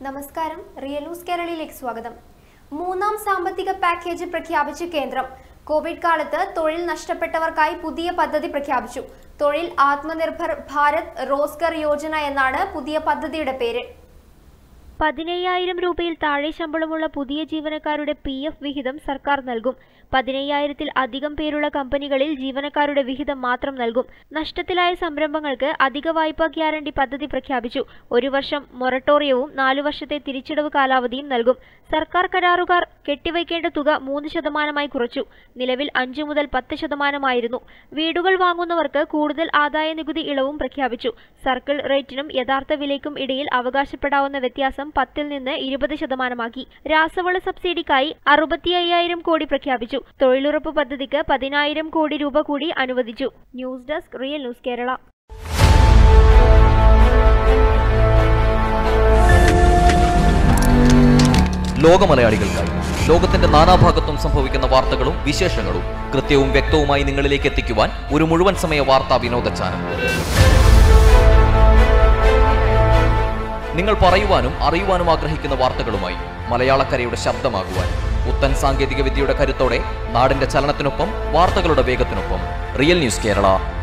നമസ്കാരം real news കേരളയിലേക്ക് സ്വാഗതം മൂന്നാം സാമ്പത്തിക പാക്കേജ് പ്രഖ്യാപിച്ചു കേന്ദ്രം കോവിഡ് കാലത്ത് തൊഴിൽ നഷ്ടപ്പെട്ടവർക്കായി പുതിയ പദ്ധതി പ്രഖ്യാപിച്ചു തൊഴിൽ ആത്മനിർഭർ ഭാരത് റോസ്ഗർ യോജന എന്നാണ് പുതിയ പദ്ധതിയുടെ പേര് പതിനയ്യായിരം രൂപയിൽ താഴെ ശമ്പളമുള്ള പുതിയ ജീവനക്കാരുടെ പി എഫ് വിഹിതം സർക്കാർ നൽകും പതിനയ്യായിരത്തിൽ അധികം പേരുള്ള കമ്പനികളിൽ ജീവനക്കാരുടെ വിഹിതം മാത്രം നൽകും നഷ്ടത്തിലായ സംരംഭങ്ങൾക്ക് അധിക വായ്പാ ഗ്യാരണ്ടി പദ്ധതി പ്രഖ്യാപിച്ചു ഒരു വർഷം മൊറട്ടോറിയവും നാലു വർഷത്തെ തിരിച്ചടവ് കാലാവധിയും നൽകും സർക്കാർ കരാറുകാർ കെട്ടിവയ്ക്കേണ്ട തുക മൂന്ന് ശതമാനമായി കുറച്ചു നിലവിൽ അഞ്ചു മുതൽ പത്ത് ശതമാനമായിരുന്നു വീടുകൾ വാങ്ങുന്നവർക്ക് കൂടുതൽ ആദായ നികുതി ഇളവും പ്രഖ്യാപിച്ചു സർക്കിൾ റേറ്റിനും യഥാർത്ഥ വിലയ്ക്കും ഇടയിൽ അവകാശപ്പെടാവുന്ന വ്യത്യാസം പത്തിൽ നിന്ന് ഇരുപത് ശതമാനമാക്കി രാസവള സബ്സിഡിക്കായി അറുപത്തി അയ്യായിരം കോടി പ്രഖ്യാപിച്ചു തൊഴിലുറപ്പ് പദ്ധതിക്ക് പതിനായിരം കോടി രൂപ കൂടി അനുവദിച്ചു news desk real news Kerala ലോക മലയാളികൾക്കായി ലോകത്തിന്റെ നാനാഭാഗത്തും സംഭവിക്കുന്ന വാർത്തകളും വിശേഷങ്ങളും കൃത്യവും വ്യക്തവുമായി നിങ്ങളിലേക്ക് എത്തിക്കുവാൻ ഒരു മുഴുവൻ സമയ വാർത്താ വിനോദ ചാനൽ നിങ്ങൾ പറയുവാനും അറിയുവാനും ആഗ്രഹിക്കുന്ന വാർത്തകളുമായി മലയാളക്കരയുടെ ശബ്ദമാകുവാൻ പുത്തൻ സാങ്കേതിക വിദ്യയുടെ കരുത്തോടെ നാടിന്റെ ചലനത്തിനൊപ്പം വാർത്തകളുടെ വേഗത്തിനൊപ്പം റിയൽ ന്യൂസ് കേരള